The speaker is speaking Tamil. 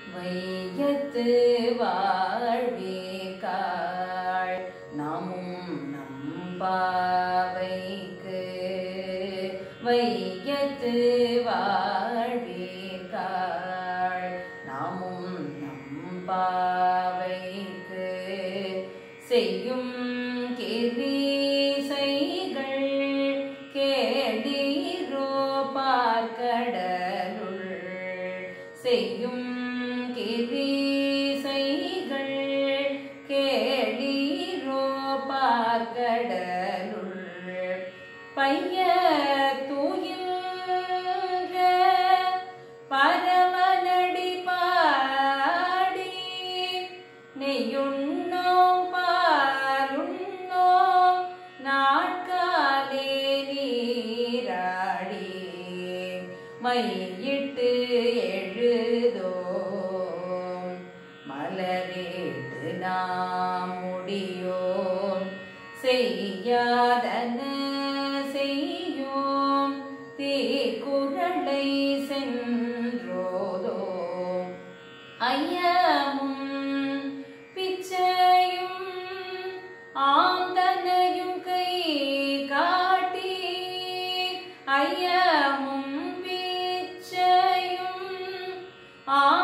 வையத்து வாழ்வேக்காள் நாமும் நம்பாவைக்கு வையத்து வாழ்வேக்காள் நாமும் நம்பாவைக்கு செய்யும் கிரீசைகள் கேடீரோ பார்க்கடலுள் செய்யும் கிரீசைகள் கேடீரோ பார்க்கடலுள் பைய தூயில்க பரமனடி பாடி நெய்யுண்ணோம் பாலுண்ணோம் நாட்காலே நீராடி மையிட்டு எழுதோம் மலரிட்டு நாம் முடியோம் செய்யாதன செய்யோம் தீக்குறளை சென்றோதோம் ஐயமும் பிச்சையும் ஆந்தனையும் கை காட்டி ஐயமும் பிச்சையும் ஆ